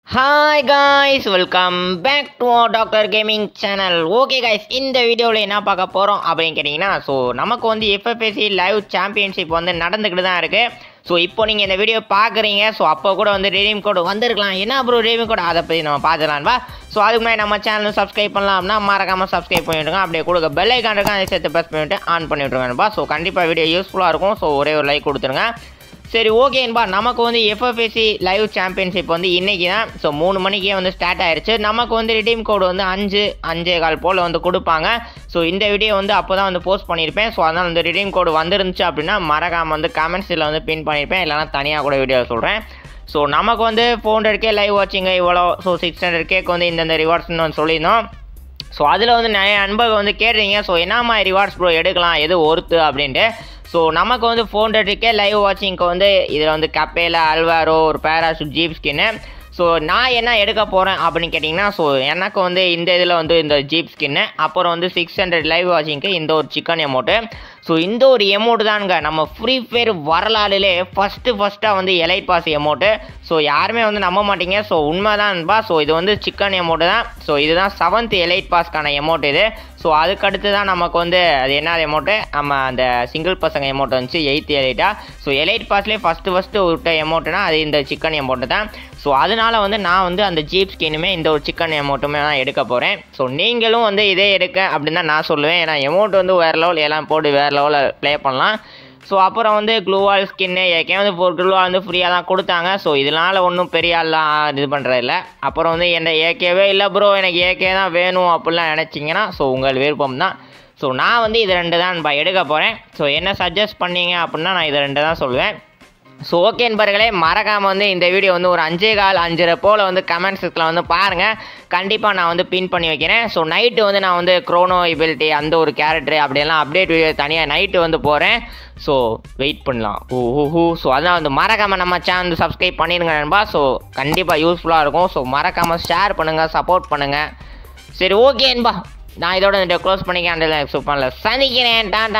hi guys welcome back to doctor gaming channel okay guys இந்த வீடியோவில் என்ன பார்க்க போகிறோம் அப்படின்னு கேட்டிங்கன்னா ஸோ நமக்கு வந்து எஃப்எஃப்எஸ்சி லைவ் சாம்பியன்ஷிப் வந்து நடந்துக்கிட்டு தான் இருக்குது ஸோ இப்போ நீங்கள் இந்த வீடியோ பார்க்குறீங்க ஸோ அப்போ கூட வந்து ரீடியம் கோடு வந்திருக்கலாம் என்ன ப்ரோ ரீடியம் கோடு அதை பற்றி நம்ம பார்த்துலாம்ப்பா ஸோ அதுக்கு முன்னாடி நம்ம சேனலும் சப்ஸ்கிரைப் பண்ணலாம்னா மறக்காமல் சப்ஸ்கிரைப் பண்ணிவிடுங்க அப்படியே கொடுக்க பெல் ஐக்கான் இருக்கும் அதை சேர்த்து ப்ரெஸ் பண்ணிவிட்டு ஆன் பண்ணி விட்ருங்கப்பா ஸோ கண்டிப்பாக வீடியோ யூஸ்ஃபுல்லாக இருக்கும் ஸோ ஒரே ஒரு லைக் கொடுத்துருங்க சரி ஓகேன்பா நமக்கு வந்து எஃப்எஃப்எஸ்சி லைவ் சாம்பியன்ஷிப் வந்து இன்றைக்கி தான் ஸோ மூணு மணிக்கே வந்து ஸ்டார்ட் ஆயிருச்சு நமக்கு வந்து ரிடீம் கோடு வந்து அஞ்சு அஞ்சே கால் போல் வந்து கொடுப்பாங்க ஸோ இந்த வீடியோ வந்து அப்போ தான் வந்து போஸ்ட் பண்ணியிருப்பேன் ஸோ அதனால் வந்து ரிடீம் கோடு வந்துருந்துச்சு அப்படின்னா மறக்காமல் வந்து கமெண்ட்ஸில் வந்து பின் பண்ணியிருப்பேன் இல்லைனா தனியாக கூட வீடியோ சொல்கிறேன் ஸோ நமக்கு வந்து four hundred K live watching இவ்வளோ ஸோ சிக்ஸ் ஹண்ட்ரட் கேக்கு வந்து இந்தந்த ரிவார்ட்ஸ்னு வந்து சொல்லியிருந்தோம் ஸோ அதில் வந்து நிறைய நண்பர்கள் வந்து கேட்டுறீங்க ஸோ என்ன மாதிரி ரிவார்ட்ஸ் ப்ரோ எடுக்கலாம் எது ஒர்த்து அப்படின்ட்டு ஸோ நமக்கு வந்து ஃபோர் ஹண்ட்ரடுக்கே லைவ் வாட்சிங்க்கு வந்து இதில் வந்து கப்பேல அல்வாரோ ஒரு பேராஷூட் ஜீப் ஸ்கின்னு ஸோ நான் என்ன எடுக்க போகிறேன் அப்படின்னு கேட்டிங்கன்னா ஸோ எனக்கு வந்து இந்த இதில் வந்து இந்த ஜீப் ஸ்கின்னு அப்புறம் வந்து சிக்ஸ் ஹண்ட்ரட் லைவ் வாட்சிங்க்கு இந்த ஒரு சிக்கன் எமௌண்ட்டு ஸோ இந்த ஒரு எமௌண்ட் தானுங்க நம்ம ஃப்ரீ ஃபயர் வரலாறுலே ஃபஸ்ட்டு ஃபஸ்ட்டாக வந்து எலைட் பாஸ் எமௌண்ட்டு ஸோ யாருமே வந்து நம்ப மாட்டீங்க ஸோ உண்மைதான்பா ஸோ இது வந்து சிக்கன் எமௌண்ட்டு தான் ஸோ இதுதான் செவன்த் எலைட் பாஸ்க்கான எமௌண்ட் இது ஸோ அதுக்கடுத்து தான் நமக்கு வந்து அது என்ன எமௌண்ட்டு நம்ம அந்த சிங்கிள் பசங்க எமௌண்ட் வந்துச்சு எயித் எலைட்டா ஸோ எலைட் பாஸ்லேயே ஃபஸ்ட்டு ஃபஸ்ட்டு விட்ட எமௌண்ட்டுனா அது இந்த சிக்கன் எமௌண்ட்டு தான் ஸோ அதனால் வந்து நான் வந்து அந்த ஜீப் ஸ்கின்னுமே இந்த ஒரு சிக்கன் எமௌண்ட்டுமே தான் எடுக்க போகிறேன் ஸோ நீங்களும் வந்து இதே எடுக்க அப்படின்னு தான் நான் சொல்லுவேன் ஏன்னா எமௌண்ட் வந்து வேறு லெவல் எல்லாம் போட்டு வேறு லெவலில் ப்ளே பண்ணலாம் ஸோ அப்புறம் வந்து க்ளூவால் ஸ்கின்னு ஏற்கனவே வந்து ஃபோர் க்ளூவா வந்து ஃப்ரீயாக தான் கொடுத்தாங்க ஸோ இதனால் ஒன்றும் பெரிய ஆள்லாம் இது பண்ணுறதில்ல அப்புறம் வந்து என்ன ஏகேவே இல்லை ப்ரோ எனக்கு ஏகே தான் வேணும் அப்படிலாம் நினச்சிங்கன்னா ஸோ உங்கள் விருப்பம் தான் ஸோ நான் வந்து இது ரெண்டு தான் பா எடுக்க போகிறேன் ஸோ என்ன சஜஸ்ட் பண்ணீங்க அப்படின்னா நான் இது ரெண்டு தான் சொல்லுவேன் ஸோ ஓகே நண்பர்களே மறக்காமல் வந்து இந்த வீடியோ வந்து ஒரு அஞ்சே கால் அஞ்சரை போல் வந்து கமெண்ட்ஸில் வந்து பாருங்கள் கண்டிப்பாக நான் வந்து பின் பண்ணி வைக்கிறேன் ஸோ நைட்டு வந்து நான் வந்து க்ரோனோ எபிலிட்டி அந்த ஒரு கேரக்டர் அப்படியெல்லாம் அப்டேட் வீடியோ தனியாக நைட்டு வந்து போகிறேன் ஸோ வெயிட் பண்ணலாம் ஓ ஹூ ஹூ ஸோ அதான் வந்து மறக்காமல் நம்ம சேனல் சப்ஸ்கிரைப் பண்ணிடுங்க நண்பா ஸோ கண்டிப்பாக யூஸ்ஃபுல்லாக இருக்கும் ஸோ மறக்காமல் ஷேர் பண்ணுங்கள் சப்போர்ட் பண்ணுங்கள் சரி ஓகே நண்பா நான் இதோட இந்த க்ளோஸ் பண்ணிக்கிறேன் அந்த சூப்பரில் சந்திக்கிறேன் டாடா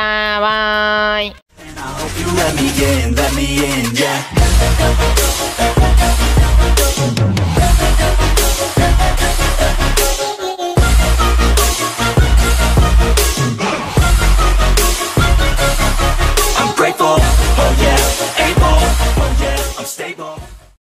பாய் I hope you let me in, let me in, yeah